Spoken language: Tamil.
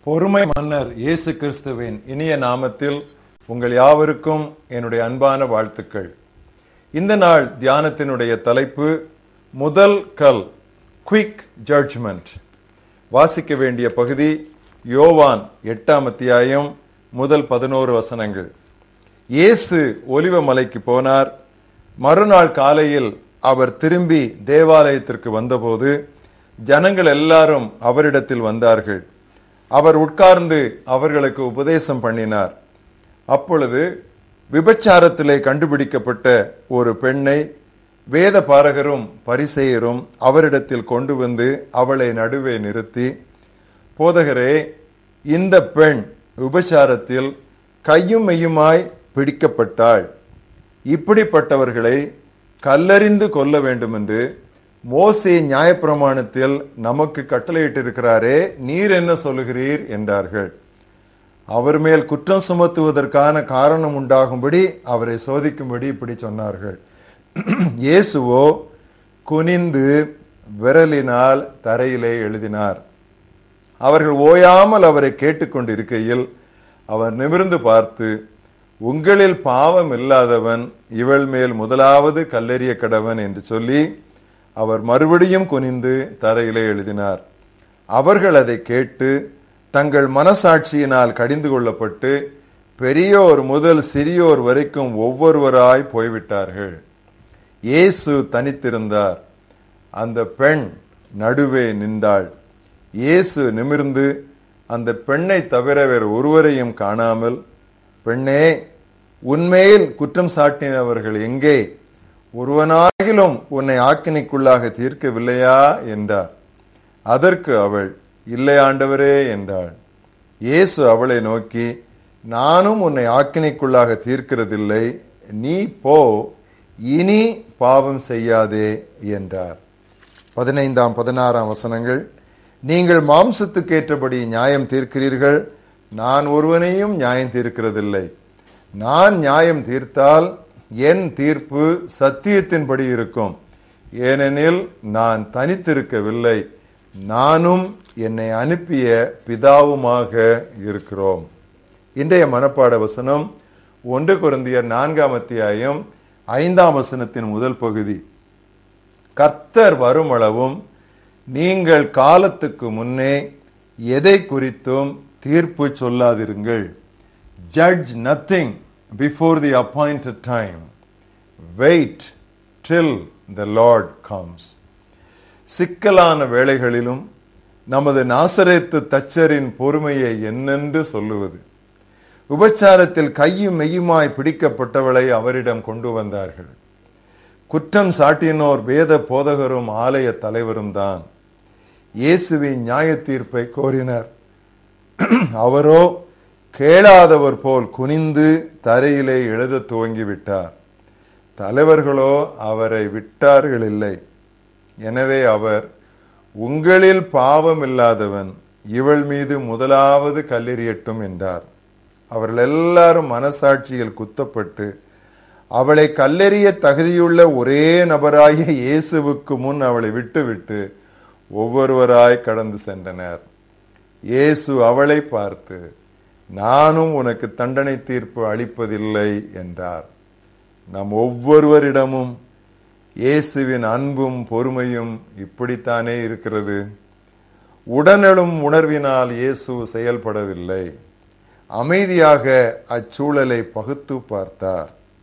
பொறுமை மன்னர் இயேசு கிறிஸ்துவின் இனிய நாமத்தில் உங்கள் யாவருக்கும் என்னுடைய அன்பான வாழ்த்துக்கள் இந்த நாள் தியானத்தினுடைய தலைப்பு முதல் கல் குயிக் ஜட்ஜ்மெண்ட் வாசிக்க வேண்டிய பகுதி யோவான் எட்டாம் அத்தியாயம் முதல் பதினோரு வசனங்கள் இயேசு ஒலிவ மலைக்கு போனார் மறுநாள் காலையில் அவர் திரும்பி தேவாலயத்திற்கு வந்தபோது ஜனங்கள் எல்லாரும் அவரிடத்தில் வந்தார்கள் அவர் உட்கார்ந்து அவர்களுக்கு உபதேசம் பண்ணினார் அப்பொழுது விபச்சாரத்திலே கண்டுபிடிக்கப்பட்ட ஒரு பெண்ணை வேத பாரகரும் பரிசெயரும் அவரிடத்தில் கொண்டு வந்து அவளை நடுவே நிறுத்தி போதகரே இந்த பெண் விபச்சாரத்தில் கையும் மெய்யுமாய் பிடிக்கப்பட்டாள் இப்படிப்பட்டவர்களை கல்லறிந்து கொல்ல வேண்டும் என்று மோசே நியாயப்பிரமாணத்தில் நமக்கு கட்டளையிட்டிருக்கிறாரே நீர் என்ன சொல்லுகிறீர் என்றார்கள் அவர் மேல் குற்றம் சுமத்துவதற்கான காரணம் உண்டாகும்படி அவரை சோதிக்கும்படி இப்படி சொன்னார்கள் இயேசுவோ குனிந்து விரலினால் தரையிலே எழுதினார் அவர்கள் ஓயாமல் அவரை கேட்டுக்கொண்டிருக்கையில் அவர் நிமிர்ந்து பார்த்து உங்களில் பாவம் இல்லாதவன் இவள் மேல் முதலாவது கல்லெறிய கடவன் என்று சொல்லி அவர் மறுபடியும் குனிந்து தரையிலே எழுதினார் அவர்கள் அதை கேட்டு தங்கள் மனசாட்சியினால் கடிந்து கொள்ளப்பட்டு பெரியோர் முதல் சிறியோர் வரைக்கும் ஒவ்வொருவராய் போய்விட்டார்கள் இயேசு தனித்திருந்தார் அந்த பெண் நடுவே நின்றாள் இயேசு நிமிர்ந்து அந்த பெண்ணை தவிர வேறு ஒருவரையும் காணாமல் பெண்ணே உன்மேல் குற்றம் சாட்டினவர்கள் எங்கே ஒருவனாகிலும் உன்னை ஆக்கினைக்குள்ளாக தீர்க்கவில்லையா என்றார் அதற்கு அவள் இல்லை ஆண்டவரே என்றாள் இயேசு அவளை நோக்கி நானும் உன்னை ஆக்கினைக்குள்ளாக தீர்க்கிறதில்லை நீ போ இனி பாவம் செய்யாதே என்றார் பதினைந்தாம் பதினாறாம் வசனங்கள் நீங்கள் மாம்சத்துக்கேற்றபடி நியாயம் தீர்க்கிறீர்கள் நான் ஒருவனையும் நியாயம் தீர்க்கிறதில்லை நான் நியாயம் தீர்த்தால் என் தீர்ப்பு சத்தியத்தின்படி இருக்கும் ஏனெனில் நான் தனித்திருக்கவில்லை நானும் என்னை அனுப்பிய பிதாவுமாக இருக்கிறோம் இன்றைய மனப்பாட வசனம் ஒன்று குருந்தியர் நான்காம் அத்தியாயம் ஐந்தாம் வசனத்தின் முதல் பகுதி கர்த்தர் வருமளவும் நீங்கள் காலத்துக்கு முன்னே எதை குறித்தும் தீர்ப்பு சொல்லாதிருங்கள் judge nothing before the appointed time wait till the Lord comes சிக்கலான வேளைகளிலும் நமது நாசரேத்து தச்சரின் பொறுமையை என்னென்று சொல்லுவது உபச்சாரத்தில் கையும் மெய்யுமாய் பிடிக்கப்பட்டவளை அவரிடம் கொண்டு வந்தார்கள் குற்றம் சாட்டினோர் வேத போதகரும் ஆலய தலைவரும் தான் இயேசுவின் நியாய தீர்ப்பை கோரினர் அவரோ கேளாதவர் போல் குனிந்து தரையிலே எழுத துவங்கிவிட்டார் தலைவர்களோ அவரை விட்டார்கள் இல்லை எனவே அவர் உங்களில் பாவம் இல்லாதவன் இவள் மீது முதலாவது கல்லெறியட்டும் என்றார் அவர்கள் எல்லாரும் மனசாட்சியில் குத்தப்பட்டு அவளை கல்லெறிய தகுதியுள்ள ஒரே நபராகிய இயேசுவுக்கு முன் அவளை விட்டுவிட்டு ஒவ்வொருவராய் கடந்து சென்றனர் இயேசு அவளை பார்த்து நானும் உனக்கு தண்டனை தீர்ப்பு அளிப்பதில்லை என்றார் நம் ஒவ்வொருவரிடமும் இயேசுவின் அன்பும் பொறுமையும் இப்படித்தானே இருக்கிறது உடனெழும் உணர்வினால் இயேசு செயல்படவில்லை அமைதியாக அச்சூழலை பகுத்து பார்த்தார்